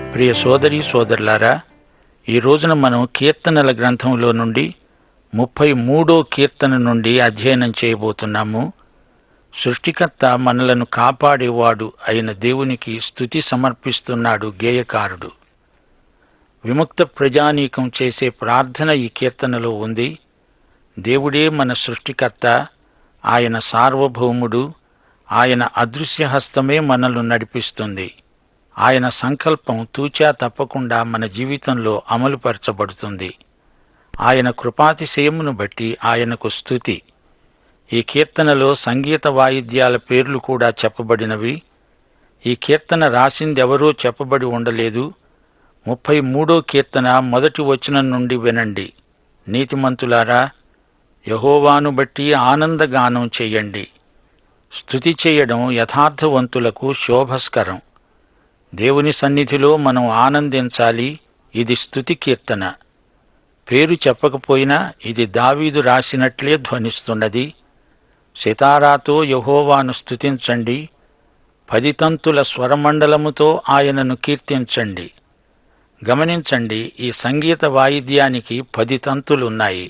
ప్రియ సోదరి సోదరులారా ఈ రోజున మనం కీర్తనల గ్రంథంలో నుండి ముప్పై మూడో కీర్తన నుండి అధ్యయనం చేయబోతున్నాము సృష్టికర్త మనలను కాపాడేవాడు అయిన దేవునికి స్తుతి సమర్పిస్తున్నాడు గేయకారుడు విముక్త ప్రజానీకం చేసే ప్రార్థన ఈ కీర్తనలో ఉంది దేవుడే మన సృష్టికర్త ఆయన సార్వభౌముడు ఆయన అదృశ్య హస్తమే మనల్ని నడిపిస్తుంది ఆయన సంకల్పం తూచా తప్పకుండా మన జీవితంలో అమలుపరచబడుతుంది ఆయన కృపాతిశయమును బట్టి ఆయనకు స్తుతి ఈ కీర్తనలో సంగీత వాయిద్యాల పేర్లు కూడా చెప్పబడినవి ఈ కీర్తన రాసిందెవరో చెప్పబడి ఉండలేదు ముప్పై మూడో కీర్తన మొదటి వచనం నుండి వినండి నీతిమంతులారా యహోవాను బట్టి ఆనందగానం చెయ్యండి స్తుతి చేయడం యథార్థవంతులకు శోభస్కరం దేవుని సన్నిధిలో మనం ఆనందించాలి ఇది స్తుతి కీర్తన పేరు చెప్పకపోయినా ఇది దావీదు రాసినట్లే ధ్వనిస్తున్నది సితారాతో యహోవాను స్తుతించండి పదితంతుల స్వరమండలముతో ఆయనను కీర్తించండి గమనించండి ఈ సంగీత వాయిద్యానికి పది తంతులున్నాయి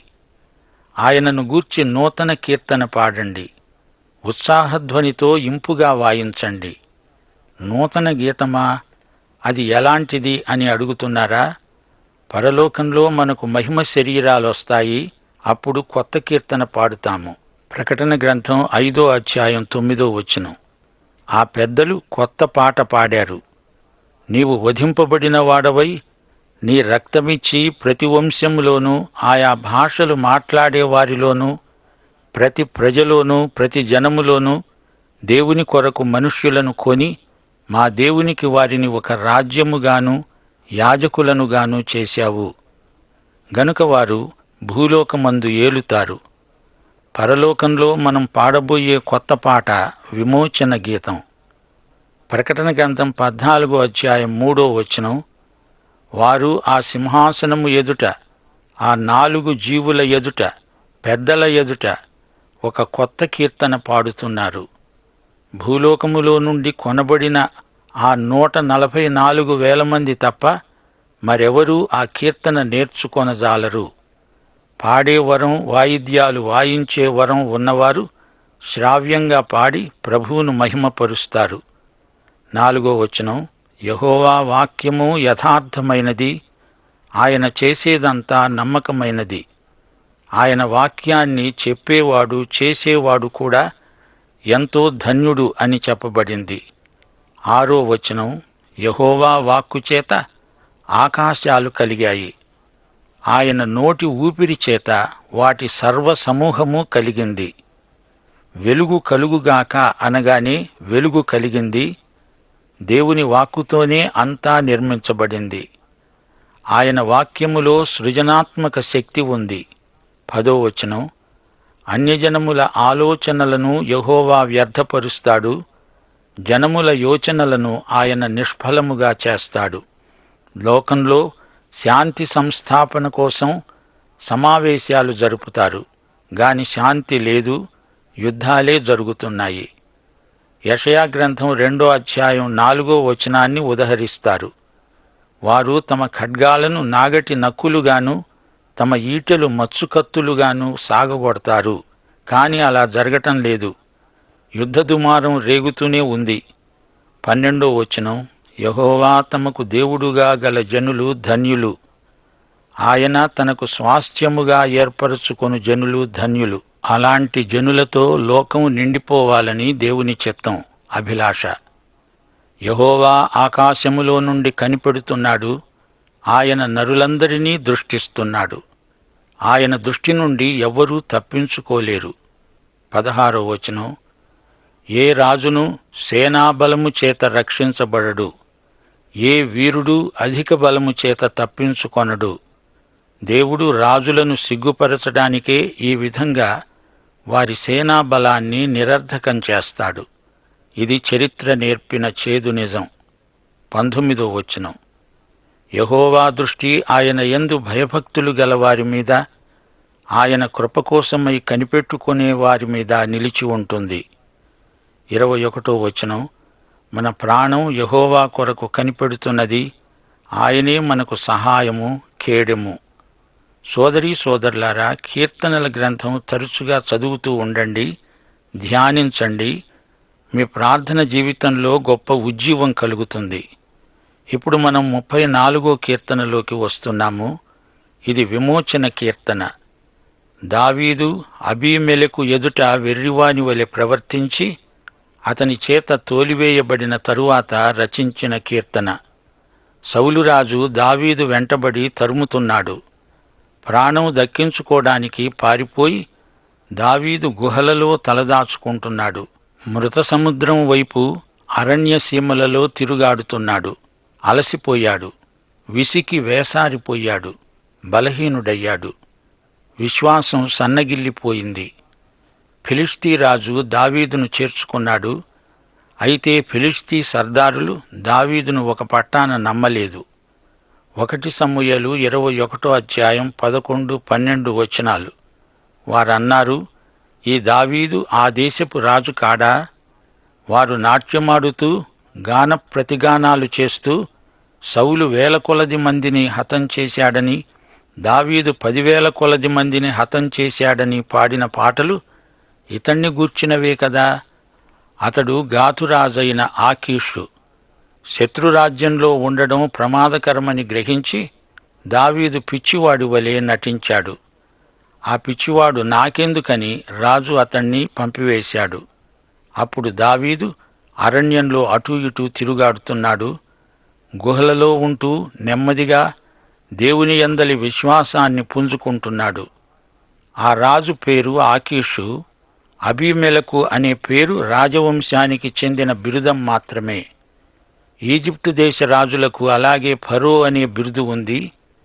ఆయనను గూర్చి నూతన కీర్తన పాడండి ఉత్సాహధ్వనితో ఇంపుగా వాయించండి నూతన గీతమా అది ఎలాంటిది అని అడుగుతున్నారా పరలోకంలో మనకు మహిమ శరీరాలు వస్తాయి అప్పుడు కొత్త కీర్తన పాడుతాము ప్రకటన గ్రంథం ఐదో అధ్యాయం తొమ్మిదో వచనం ఆ పెద్దలు కొత్త పాట పాడారు నీవు వధింపబడిన వాడవై నీ రక్తమిచ్చి ప్రతి వంశంలోనూ ఆయా భాషలు మాట్లాడే వారిలోనూ ప్రతి ప్రజలోనూ ప్రతి జనములోనూ దేవుని కొరకు మనుష్యులను కొని మా దేవునికి వారిని ఒక రాజ్యముగాను యాజకులనుగాను చేశావు గనుక వారు భూలోకమందు ఏలుతారు పరలోకంలో మనం పాడబోయే కొత్త పాట విమోచన గీతం ప్రకటన గ్రంథం పద్నాలుగో అధ్యాయం మూడో వచనం వారు ఆ సింహాసనము ఎదుట ఆ నాలుగు జీవుల ఎదుట పెద్దల ఎదుట ఒక కొత్త కీర్తన పాడుతున్నారు భూలోకములో నుండి కొనబడిన ఆ నూట నలభై నాలుగు వేల మంది తప్ప మరెవరూ ఆ కీర్తన నేర్చుకొనజాలరు పాడే వరం వాయిద్యాలు వాయించే వరం ఉన్నవారు శ్రావ్యంగా పాడి ప్రభువును మహిమపరుస్తారు నాలుగో వచనం యహోవా వాక్యము యథార్థమైనది ఆయన చేసేదంతా నమ్మకమైనది ఆయన వాక్యాన్ని చెప్పేవాడు చేసేవాడు కూడా ఎంతో ధన్యుడు అని చెప్పబడింది ఆరో వచనం యహోవా వాక్కు చేత ఆకాశాలు కలిగాయి ఆయన నోటి ఊపిరి చేత వాటి సర్వ సమూహము కలిగింది వెలుగు కలుగుగాక అనగానే వెలుగు కలిగింది దేవుని వాక్కుతోనే అంతా నిర్మించబడింది ఆయన వాక్యములో సృజనాత్మక శక్తి ఉంది పదో వచనం అన్యజనముల ఆలోచనలను యహోవా వ్యర్థపరుస్తాడు జనముల యోచనలను ఆయన నిష్ఫలముగా చేస్తాడు లోకంలో శాంతి సంస్థాపన కోసం సమావేశాలు జరుపుతారు గాని శాంతి లేదు యుద్ధాలే జరుగుతున్నాయి యషయా గ్రంథం రెండో అధ్యాయం నాలుగో వచనాన్ని ఉదహరిస్తారు వారు తమ ఖడ్గాలను నాగటి నక్కులుగాను తమ ఈటెలు మచ్చుకత్తులుగాను సాగగొడతారు కాని అలా జరగటం లేదు యుద్ధ దుమారం రేగుతూనే ఉంది పన్నెండో వచనం యహోవా తమకు దేవుడుగా గల జనులు ధన్యులు ఆయన తనకు స్వాస్థ్యముగా ఏర్పరచుకొను జనులు ధన్యులు అలాంటి జనులతో లోకం నిండిపోవాలని దేవుని చిత్తం అభిలాష యహోవా ఆకాశములో నుండి కనిపెడుతున్నాడు ఆయన నరులందరినీ దృష్టిస్తున్నాడు ఆయన దృష్టి నుండి ఎవ్వరూ తప్పించుకోలేరు పదహారో వచనం ఏ రాజును సేనాబలము చేత రక్షించబడడు ఏ వీరుడు అధిక బలము చేత తప్పించుకొనడు దేవుడు రాజులను సిగ్గుపరచడానికే ఈ విధంగా వారి సేనా బలాన్ని నిరర్ధకం చేస్తాడు ఇది చరిత్ర నేర్పిన చేదు నిజం పంతొమ్మిదో వచనం యహోవా దృష్టి ఆయన ఎందు భయభక్తులు గల వారి మీద ఆయన కృప కోసమై కనిపెట్టుకునే వారి మీద నిలిచి ఉంటుంది ఇరవై ఒకటో వచనం మన ప్రాణం యహోవా కొరకు కనిపెడుతున్నది ఆయనే మనకు సహాయము ఖేడెము సోదరీ సోదరులారా కీర్తనల గ్రంథం తరచుగా చదువుతూ ఉండండి ధ్యానించండి మీ ప్రార్థన జీవితంలో గొప్ప ఉజ్జీవం కలుగుతుంది ఇప్పుడు మనం ముప్పై నాలుగో కీర్తనలోకి వస్తున్నాము ఇది విమోచన కీర్తన దావీదు అబీమెలకు ఎదుట వెర్రివాని వలె ప్రవర్తించి అతని చేత తోలివేయబడిన తరువాత రచించిన కీర్తన సౌలురాజు దావీదు వెంటబడి తరుముతున్నాడు ప్రాణం దక్కించుకోవడానికి పారిపోయి దావీదు గుహలలో తలదాచుకుంటున్నాడు మృత సముద్రం వైపు అరణ్య సీమలలో తిరుగాడుతున్నాడు అలసిపోయాడు విసికి వేసారిపోయాడు బలహీనుడయ్యాడు విశ్వాసం సన్నగిల్లిపోయింది ఫిలిస్తీ రాజు దావీదును చేర్చుకున్నాడు అయితే ఫిలిస్తీ సర్దారులు దావీదును ఒక పట్టాన నమ్మలేదు ఒకటి సమూయలు ఇరవై ఒకటో అధ్యాయం పదకొండు పన్నెండు వచనాలు వారన్నారు ఈ దావీదు ఆ దేశపు రాజు కాడా వారు నాట్యమాడుతూ గాన ప్రతిగానాలు చేస్తూ సౌలు వేల కొలది మందిని హతం చేశాడని దావీదు పదివేల కొలది మందిని హతం చేశాడని పాడిన పాటలు ఇతన్ని గూర్చినవే కదా అతడు గాతురాజైన ఆకీషు శత్రురాజ్యంలో ఉండడం ప్రమాదకరమని గ్రహించి దావీదు పిచ్చివాడి వలె నటించాడు ఆ పిచ్చివాడు నాకెందుకని రాజు అతణ్ణి పంపివేశాడు అప్పుడు దావీదు అరణ్యంలో అటూ ఇటూ తిరుగాడుతున్నాడు గుహలలో ఉంటూ నెమ్మదిగా దేవుని యందలి విశ్వాసాన్ని పుంజుకుంటున్నాడు ఆ రాజు పేరు ఆకీషు అబీమెలకు అనే పేరు రాజవంశానికి చెందిన బిరుదం మాత్రమే ఈజిప్టు దేశ రాజులకు అలాగే ఫరో అనే బిరుదు ఉంది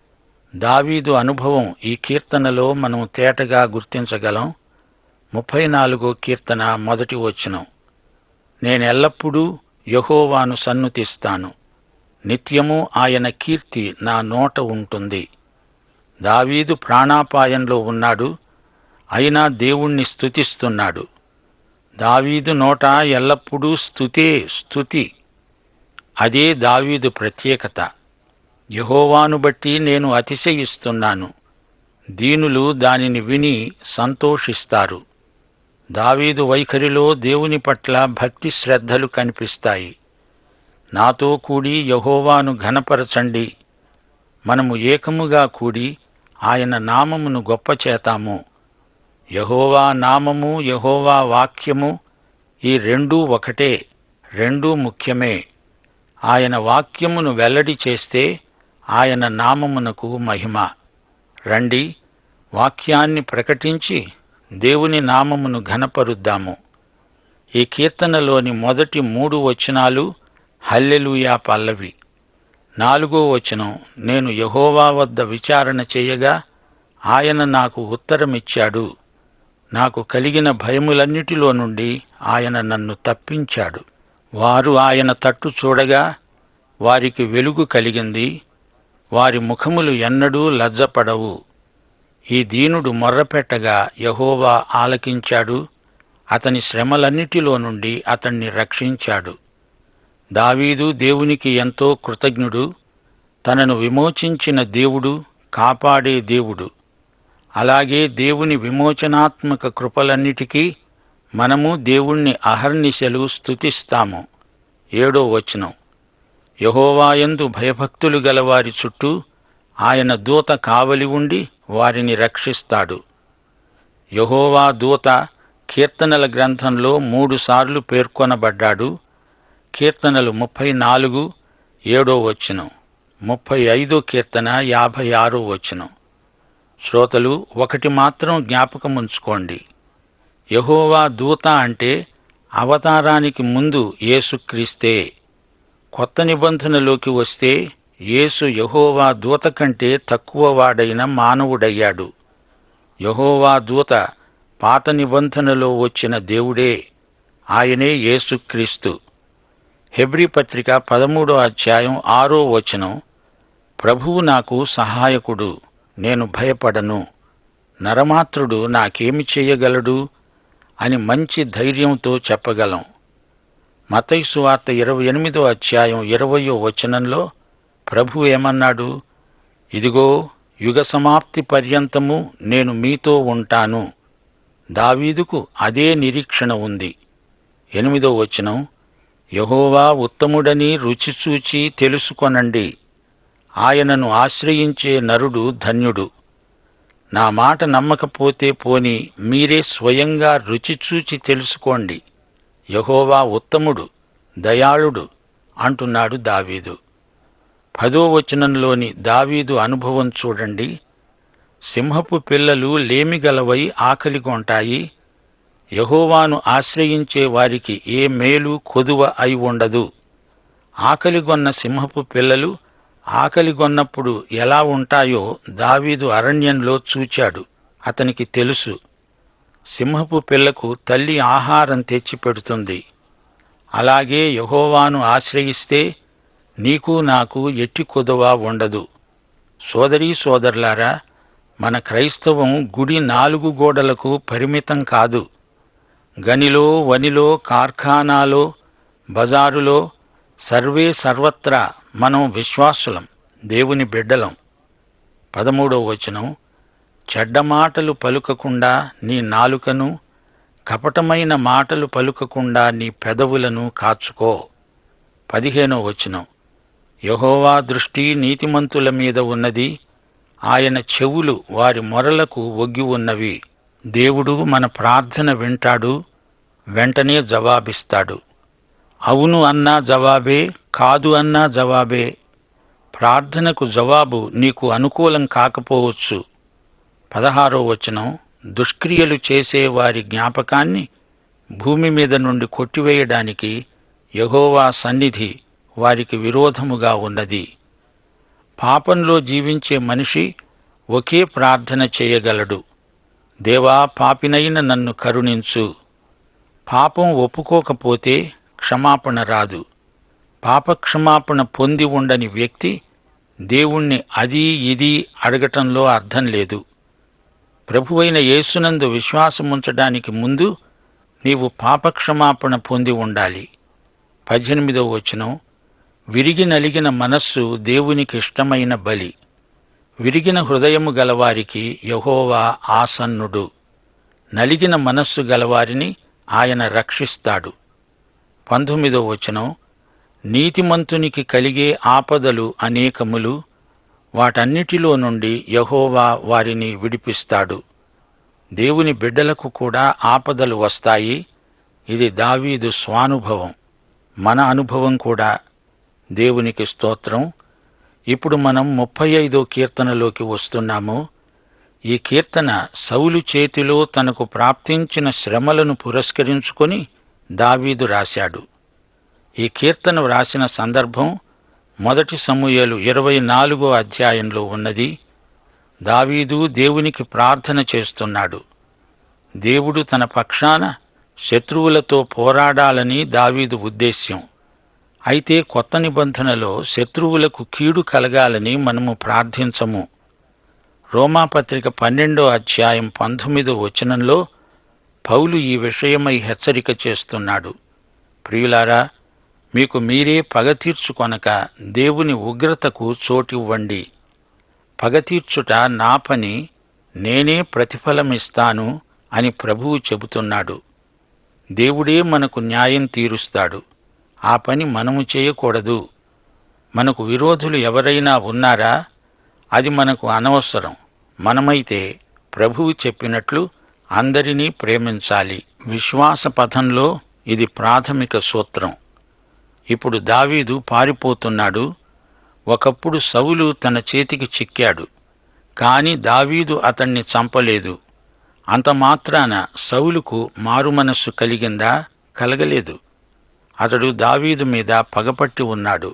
దావీదు అనుభవం ఈ కీర్తనలో మనం తేటగా గుర్తించగలం ముప్పై నాలుగో కీర్తన మొదటి వచనం నేనెల్లప్పుడూ యహోవాను సన్నుతిస్తాను నిత్యము ఆయన కీర్తి నా నోట ఉంటుంది దావీదు ప్రాణాపాయంలో ఉన్నాడు అయినా దేవుణ్ణి స్తుతిస్తున్నాడు దావీదు నోట ఎల్లప్పుడూ స్తుతే స్తుతి అదే దావీదు ప్రత్యేకత యహోవాను బట్టి నేను అతిశయిస్తున్నాను దీనులు దానిని విని సంతోషిస్తారు దావీదు వైఖరిలో దేవుని పట్ల భక్తి శ్రద్ధలు కనిపిస్తాయి నాతో కూడి యహోవాను ఘనపరచండి మనము ఏకముగా కూడి ఆయన నామమును గొప్ప చేతాము యహోవా నామము యహోవా వాక్యము ఈ రెండూ ఒకటే రెండూ ముఖ్యమే ఆయన వాక్యమును వెల్లడి చేస్తే ఆయన నామమునకు మహిమ రండి వాక్యాన్ని ప్రకటించి దేవుని నామమును ఘనపరుద్దాము ఈ కీర్తనలోని మొదటి మూడు వచనాలు హల్లెలూయా పల్లవి నాలుగో వచనం నేను యహోవా వద్ద విచారణ చేయగా ఆయన నాకు ఉత్తరమిచ్చాడు నాకు కలిగిన భయములన్నిటిలో నుండి ఆయన నన్ను తప్పించాడు వారు ఆయన తట్టు చూడగా వారికి వెలుగు కలిగింది వారి ముఖములు ఎన్నడూ లజ్జపడవు ఈ దీనుడు మొర్రపెట్టగా యహోవా ఆలకించాడు అతని శ్రమలన్నిటిలో నుండి అతన్ని రక్షించాడు దావీదు దేవునికి ఎంతో కృతజ్ఞుడు తనను విమోచించిన దేవుడు కాపాడే దేవుడు అలాగే దేవుని విమోచనాత్మక కృపలన్నిటికీ మనము దేవుణ్ణి అహర్నిశలు స్తుతిస్తాము ఏడో వచనం యహోవాయందు భయభక్తులు గలవారి చుట్టూ ఆయన దూత కావలి ఉండి వారిని రక్షిస్తాడు యహోవా దూత కీర్తనల గ్రంథంలో మూడుసార్లు పేర్కొనబడ్డాడు కీర్తనలు ముప్పై నాలుగు ఏడో వచనం ముప్పై ఐదో కీర్తన యాభై ఆరో వచనం శ్రోతలు ఒకటి మాత్రం జ్ఞాపకముంచుకోండి యహోవా దూత అంటే అవతారానికి ముందు యేసుక్రీస్తే కొత్త నిబంధనలోకి వస్తే యేసు యహోవా దూత కంటే తక్కువ వాడైన మానవుడయ్యాడు యహోవా దూత పాత నిబంధనలో వచ్చిన దేవుడే ఆయనే యేసుక్రీస్తు హెబ్రీ పత్రిక పదమూడో అధ్యాయం ఆరో వచనం ప్రభువు నాకు సహాయకుడు నేను భయపడను నరమాత్రుడు నాకేమి చేయగలడు అని మంచి ధైర్యంతో చెప్పగలం మతైసు వార్త ఇరవై ఎనిమిదో అధ్యాయం ఇరవయో వచనంలో ప్రభు ఏమన్నాడు ఇదిగో యుగ సమాప్తి పర్యంతము నేను మీతో ఉంటాను దావీదుకు అదే నిరీక్షణ ఉంది ఎనిమిదో వచనం యహోవా ఉత్తముడని రుచిచూచి తెలుసుకొనండి ఆయనను ఆశ్రయించే నరుడు ధన్యుడు నా మాట నమ్మకపోతే పోని మీరే స్వయంగా రుచిచూచి తెలుసుకోండి యహోవా ఉత్తముడు దయాళుడు అంటున్నాడు దావీదు పదో వచనంలోని దావీదు అనుభవం చూడండి సింహపు పిల్లలు లేమిగలవై ఆకలిగొంటాయి యహోవాను ఆశ్రయించే వారికి ఏ మేలు కొదువ అయి ఉండదు ఆకలిగొన్న సింహపు పిల్లలు ఆకలిగొన్నప్పుడు ఎలా ఉంటాయో దావీదు అరణ్యంలో చూచాడు అతనికి తెలుసు సింహపు పిల్లకు తల్లి ఆహారం తెచ్చిపెడుతుంది అలాగే యహోవాను ఆశ్రయిస్తే నీకు నాకు ఎట్టి కొదువ ఉండదు సోదరీ సోదరులారా మన క్రైస్తవం గుడి నాలుగు గోడలకు పరిమితం కాదు గనిలో వనిలో కార్ఖానాలో బజారులో సర్వే సర్వత్రా మనం విశ్వాసులం దేవుని బిడ్డలం పదమూడవ వచనం చెడ్డ మాటలు పలుకకుండా నీ నాలుకను కపటమైన మాటలు పలుకకుండా నీ పెదవులను కాచుకో పదిహేనో వచనం యహోవా దృష్టి నీతిమంతుల మీద ఉన్నది ఆయన చెవులు వారి మొరలకు ఒగ్గి ఉన్నవి దేవుడు మన ప్రార్థన వింటాడు వెంటనే జవాబిస్తాడు అవును అన్నా జవాబే కాదు అన్నా జవాబే ప్రార్థనకు జవాబు నీకు అనుకూలం కాకపోవచ్చు పదహారో వచనం దుష్క్రియలు చేసే వారి జ్ఞాపకాన్ని భూమి మీద నుండి కొట్టివేయడానికి యహోవా సన్నిధి వారికి విరోధముగా ఉన్నది పాపంలో జీవించే మనిషి ఒకే ప్రార్థన చేయగలడు దేవా పాపినైన నన్ను కరుణించు పాపం ఒప్పుకోకపోతే క్షమాపణ రాదు పాపక్షమాపణ పొంది ఉండని వ్యక్తి దేవుణ్ణి అది ఇది అడగటంలో అర్థం లేదు ప్రభువైన యేసునందు విశ్వాసముంచడానికి ముందు నీవు పాపక్షమాపణ పొంది ఉండాలి పద్దెనిమిదో వచనం విరిగి నలిగిన మనస్సు దేవునికి ఇష్టమైన బలి విరిగిన హృదయము గలవారికి యహోవా ఆసన్నుడు నలిగిన మనస్సు గలవారిని ఆయన రక్షిస్తాడు పంతొమ్మిదో వచనం నీతిమంతునికి కలిగే ఆపదలు అనేకములు వాటన్నిటిలో నుండి యహోవా వారిని విడిపిస్తాడు దేవుని బిడ్డలకు కూడా ఆపదలు వస్తాయి ఇది దావీదు స్వానుభవం మన అనుభవం కూడా దేవునికి స్తోత్రం ఇప్పుడు మనం ముప్పై ఐదో కీర్తనలోకి వస్తున్నాము ఈ కీర్తన సౌలు చేతిలో తనకు ప్రాప్తించిన శ్రమలను పురస్కరించుకొని దావీదు రాశాడు ఈ కీర్తన వ్రాసిన సందర్భం మొదటి సమూయేలు ఇరవై నాలుగో అధ్యాయంలో ఉన్నది దావీదు దేవునికి ప్రార్థన చేస్తున్నాడు దేవుడు తన పక్షాన శత్రువులతో పోరాడాలని దావీదు ఉద్దేశ్యం అయితే కొత్త నిబంధనలో శత్రువులకు కీడు కలగాలని మనము ప్రార్థించము రోమాపత్రిక పన్నెండో అధ్యాయం పంతొమ్మిదో వచనంలో పౌలు ఈ విషయమై హెచ్చరిక చేస్తున్నాడు ప్రియులారా మీకు మీరే పగ తీర్చుకొనక దేవుని ఉగ్రతకు చోటివ్వండి పగ తీర్చుట నా పని నేనే ప్రతిఫలమిస్తాను అని ప్రభువు చెబుతున్నాడు దేవుడే మనకు న్యాయం తీరుస్తాడు ఆ పని మనము చేయకూడదు మనకు విరోధులు ఎవరైనా ఉన్నారా అది మనకు అనవసరం మనమైతే ప్రభువు చెప్పినట్లు అందరినీ ప్రేమించాలి విశ్వాస పథంలో ఇది ప్రాథమిక సూత్రం ఇప్పుడు దావీదు పారిపోతున్నాడు ఒకప్పుడు సౌలు తన చేతికి చిక్కాడు కాని దావీదు అతణ్ణి చంపలేదు అంత మాత్రాన సౌలుకు మారుమనస్సు కలిగిందా కలగలేదు అతడు దావీదు మీద పగపట్టి ఉన్నాడు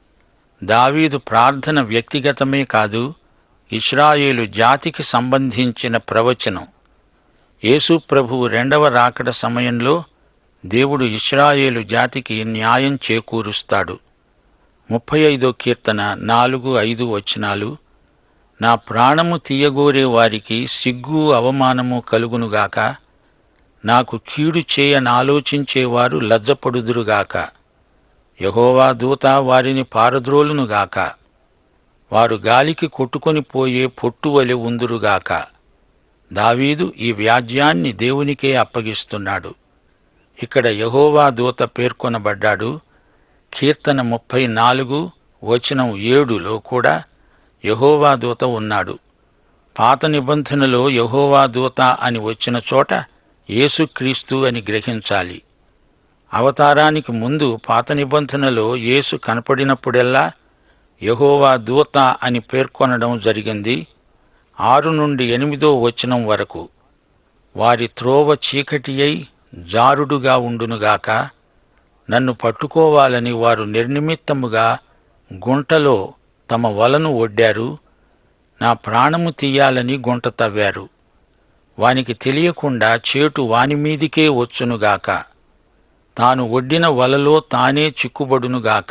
దావీదు ప్రార్థన వ్యక్తిగతమే కాదు ఇస్రాయేలు జాతికి సంబంధించిన ప్రవచనం యేసు ప్రభువు రెండవ రాకడ సమయంలో దేవుడు ఇస్రాయేలు జాతికి న్యాయం చేకూరుస్తాడు ముప్పై ఐదో కీర్తన నాలుగు ఐదు వచనాలు నా ప్రాణము తీయగోరే వారికి సిగ్గు అవమానము కలుగునుగాక నాకు కీడు చేయనాలోచించేవారు లజ్జపడుదురుగాక యహోవా దూత వారిని పారద్రోలునుగాక వారు గాలికి కొట్టుకొని పోయే పొట్టువలె ఉందురుగాక దావీదు ఈ వ్యాజ్యాన్ని దేవునికే అప్పగిస్తున్నాడు ఇక్కడ యహోవా దూత పేర్కొనబడ్డాడు కీర్తన ముప్పై నాలుగు వచనం ఏడులో కూడా యహోవా దూత ఉన్నాడు పాత నిబంధనలో యహోవా దూత అని వచ్చిన చోట యేసుక్రీస్తు అని గ్రహించాలి అవతారానికి ముందు పాత నిబంధనలో యేసు కనపడినప్పుడెల్లా యహోవా దూత అని పేర్కొనడం జరిగింది ఆరు నుండి ఎనిమిదో వచనం వరకు వారి త్రోవ చీకటి అయి జారుడుగా ఉండునుగాక నన్ను పట్టుకోవాలని వారు నిర్నిమిత్తముగా గుంటలో తమ వలను ఒడ్డారు నా ప్రాణము తీయాలని గుంట తవ్వారు వానికి తెలియకుండా చేటు వాని మీదికే వచ్చునుగాక తాను ఒడ్డిన వలలో తానే చిక్కుబడునుగాక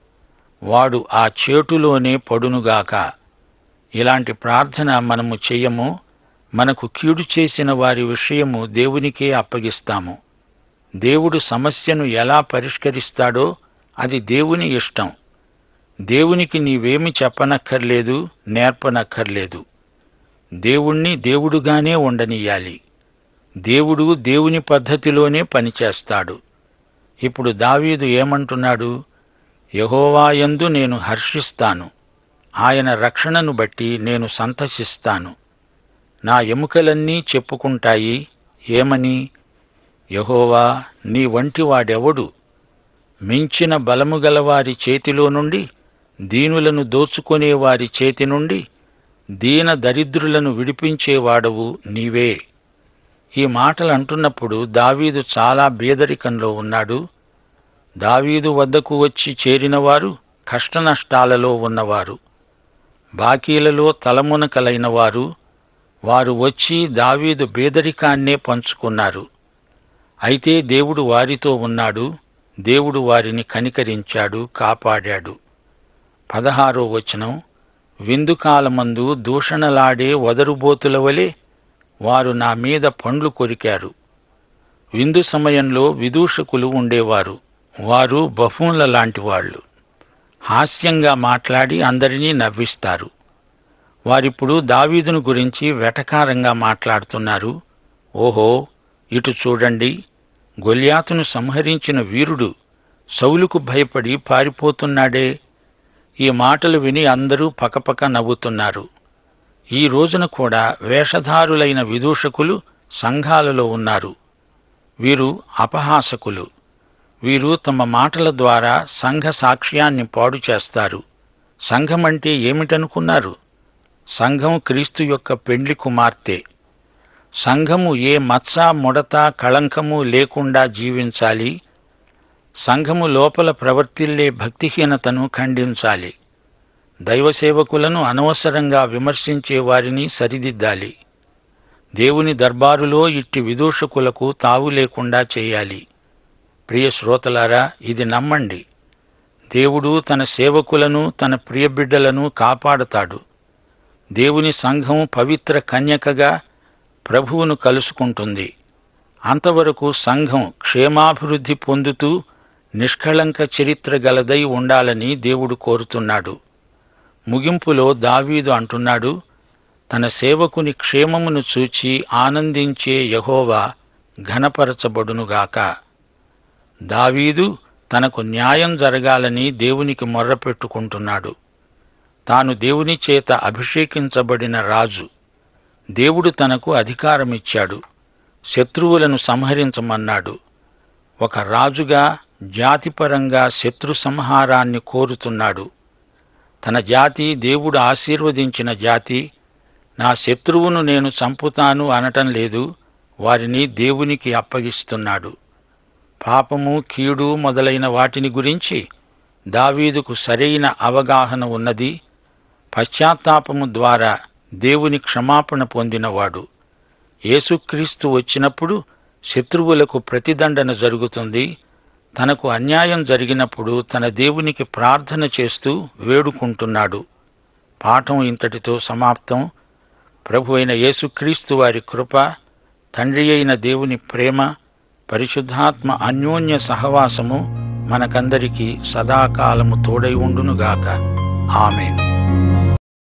వాడు ఆ చేటులోనే పడునుగాక ఇలాంటి ప్రార్థన మనము చెయ్యము మనకు కీడు చేసిన వారి విషయము దేవునికే అప్పగిస్తాము దేవుడు సమస్యను ఎలా పరిష్కరిస్తాడో అది దేవుని ఇష్టం దేవునికి నీవేమి చెప్పనక్కర్లేదు నేర్పనక్కర్లేదు దేవుణ్ణి దేవుడుగానే ఉండనియాలి దేవుడు దేవుని పద్ధతిలోనే పనిచేస్తాడు ఇప్పుడు దావీదు ఏమంటున్నాడు యహోవాయందు నేను హర్షిస్తాను ఆయన రక్షణను బట్టి నేను సంతసిస్తాను నా ఎముకలన్నీ చెప్పుకుంటాయి ఏమని యహోవా నీ వంటి వాడెవడు మించిన బలము గలవారి చేతిలో నుండి దీనులను దోచుకునే వారి చేతి నుండి దీన దరిద్రులను విడిపించేవాడవు నీవే ఈ మాటలు అంటున్నప్పుడు దావీదు చాలా బేదరికంలో ఉన్నాడు దావీదు వద్దకు వచ్చి చేరినవారు కష్టనష్టాలలో ఉన్నవారు బాకీలలో తలమునకలైన వారు వారు వచ్చి దావీదు బేదరికాన్నే పంచుకున్నారు అయితే దేవుడు వారితో ఉన్నాడు దేవుడు వారిని కనికరించాడు కాపాడాడు పదహారో వచనం విందుకాలమందు దూషణలాడే వదరుబోతుల వలె వారు నా మీద పండ్లు కొరికారు విందు సమయంలో విదూషకులు ఉండేవారు వారు బఫూన్ల లాంటి వాళ్ళు హాస్యంగా మాట్లాడి అందరినీ నవ్విస్తారు వారిప్పుడు దావీదును గురించి వెటకారంగా మాట్లాడుతున్నారు ఓహో ఇటు చూడండి గొల్యాతును సంహరించిన వీరుడు సౌలుకు భయపడి పారిపోతున్నాడే ఈ మాటలు విని అందరూ పకపక నవ్వుతున్నారు ఈ రోజున కూడా వేషధారులైన విదూషకులు సంఘాలలో ఉన్నారు వీరు అపహాసకులు వీరు తమ మాటల ద్వారా సంఘ సాక్ష్యాన్ని పాడు చేస్తారు సంఘమంటే ఏమిటనుకున్నారు సంఘం క్రీస్తు యొక్క పెండ్లి కుమార్తె సంఘము ఏ మచ్చ ముడత కళంకము లేకుండా జీవించాలి సంఘము లోపల ప్రవర్తిల్లే భక్తిహీనతను ఖండించాలి దైవసేవకులను అనవసరంగా విమర్శించే వారిని సరిదిద్దాలి దేవుని దర్బారులో ఇట్టి విదూషకులకు తావు లేకుండా చేయాలి ప్రియ శ్రోతలారా ఇది నమ్మండి దేవుడు తన సేవకులను తన ప్రియబిడ్డలను కాపాడుతాడు దేవుని సంఘం పవిత్ర కన్యకగా ప్రభువును కలుసుకుంటుంది అంతవరకు సంఘం క్షేమాభివృద్ధి పొందుతూ నిష్కళంక చరిత్ర గలదై ఉండాలని దేవుడు కోరుతున్నాడు ముగింపులో దావీదు అంటున్నాడు తన సేవకుని క్షేమమును చూచి ఆనందించే యహోవా ఘనపరచబడునుగాక దావీదు తనకు న్యాయం జరగాలని దేవునికి మొర్రపెట్టుకుంటున్నాడు తాను దేవుని చేత అభిషేకించబడిన రాజు దేవుడు తనకు అధికారమిచ్చాడు శత్రువులను సంహరించమన్నాడు ఒక రాజుగా జాతిపరంగా శత్రు సంహారాన్ని కోరుతున్నాడు తన జాతి దేవుడు ఆశీర్వదించిన జాతి నా శత్రువును నేను చంపుతాను అనటం లేదు వారిని దేవునికి అప్పగిస్తున్నాడు పాపము కీడు మొదలైన వాటిని గురించి దావీదుకు సరైన అవగాహన ఉన్నది పశ్చాత్తాపము ద్వారా దేవుని క్షమాపణ పొందినవాడు యేసుక్రీస్తు వచ్చినప్పుడు శత్రువులకు ప్రతిదండన జరుగుతుంది తనకు అన్యాయం జరిగినప్పుడు తన దేవునికి ప్రార్థన చేస్తూ వేడుకుంటున్నాడు పాఠం ఇంతటితో సమాప్తం ప్రభు అయిన యేసుక్రీస్తు వారి కృప తండ్రి అయిన దేవుని ప్రేమ పరిశుద్ధాత్మ అన్యోన్య సహవాసము మనకందరికీ సదాకాలము తోడై ఉండునుగాక ఆమెను